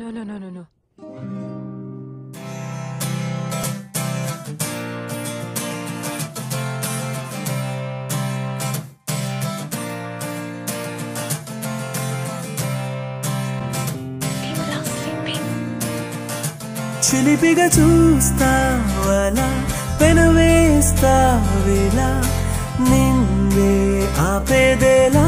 No, no, no, no, no. చిలిపిగా చూస్తావలా పెనవేస్తావిలా నిన్నే ఆపేదేలా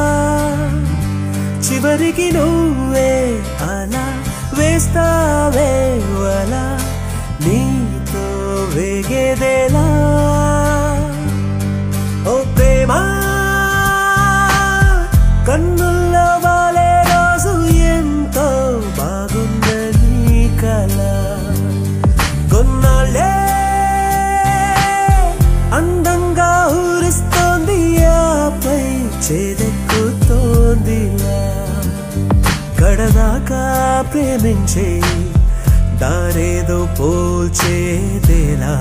చివరికి నువ్వే అలా వేస్తావే వలా నీతో వేగేదేలా ఓ ప్రేమ కన్నుల్లో వాలే రోజు ఎంతో బాగుందని కల కొన్నాళ్ళే అందంగా ఊరిస్తోంది ఆపై చేదెక్కుతోందిలా కడదాకా ప్రేమించే దారేదో పోల్చేదేలా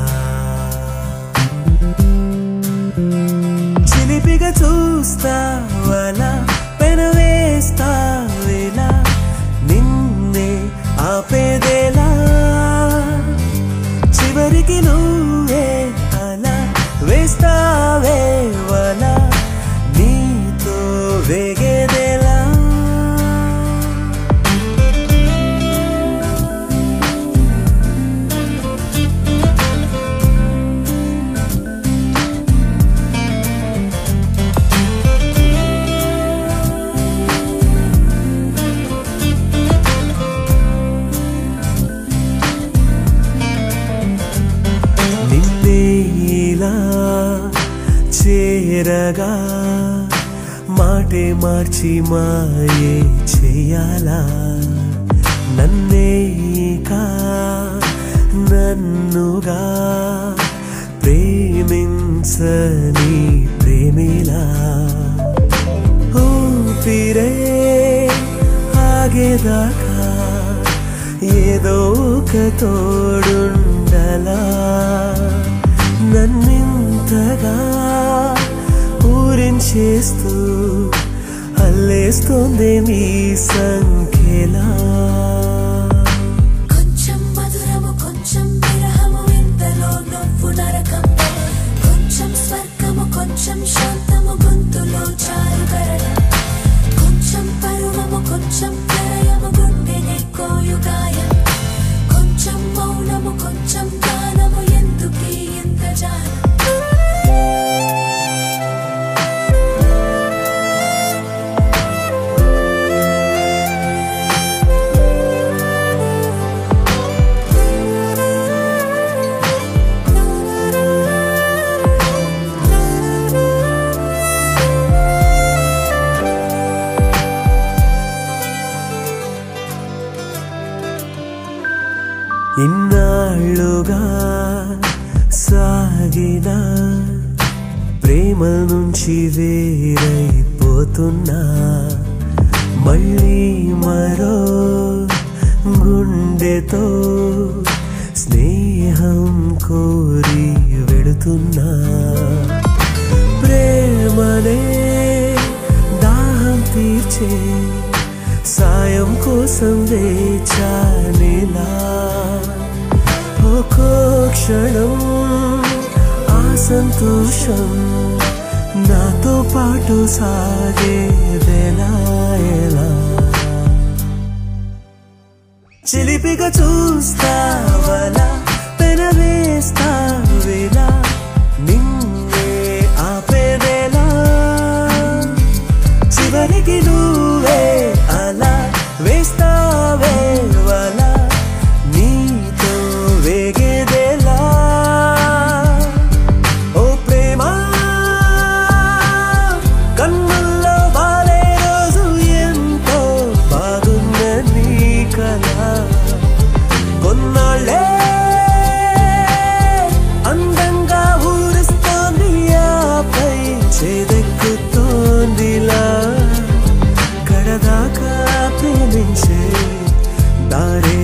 చిలిపిగా చూస్తావలా పెనవేస్తావేలా నిన్నే ఆపేదేలా చివరికి నువ్వే అలా వేస్తావే వలా నీతో వేగేదేలా నిన్నే ఇలా చేరగా మాటే మార్చి మాయే చెయ్యాలా నన్నే కా నన్నుగా ప్రేమించని ప్రేమిలా ఊపిరే ఆగేదాకా ఏదో ఒక తోడుండలా నన్నింతగా ఊరించేస్తూ అల్లేస్తోంది మీ సంఖ్యలా కొంచెం మధురము కొంచెం విరహము ఇంతలో నువ్వు నరకం కొంచెం స్వర్గము కొంచెం శాంతము గొంతులో చారు కరడం కొంచెం పరువము కొంచెం ప్రళయము గుండెనే కోయు గాయం కొంచెం మౌనము కొంచెం గానము ఎందుకీ ఇంత జాలం ఇన్నాళ్ళుగా సాగిన ప్రేమ నుంచి వేరైపోతున్నా మళ్ళీ మరో గుండెతో స్నేహం కోరి వెడుతున్నా ప్రేమనే దాహం తీర్చే సాయం కోసం వేచానిలా ఒక్కో క్షణం ఆ సంతోషం నాతో పాటు సాగేదెలా ఎలా చిలిపిగా చూస్తావలా పెనవేస్తావేలా నిన్నే ఆపేదేలా చివరికి నువ్వే అలా వేస్తావే వలా నీతో వేగేదేలా ఓ ప్రేమ కన్నుల్లో బాలే రోజు ఎంతో బాగుందని కల కొన్నాళ్ళే అందంగా ఊరిస్తోంది ఆపై చేదెక్కుతోందిలా కడదాకా ప్రేమించే దారే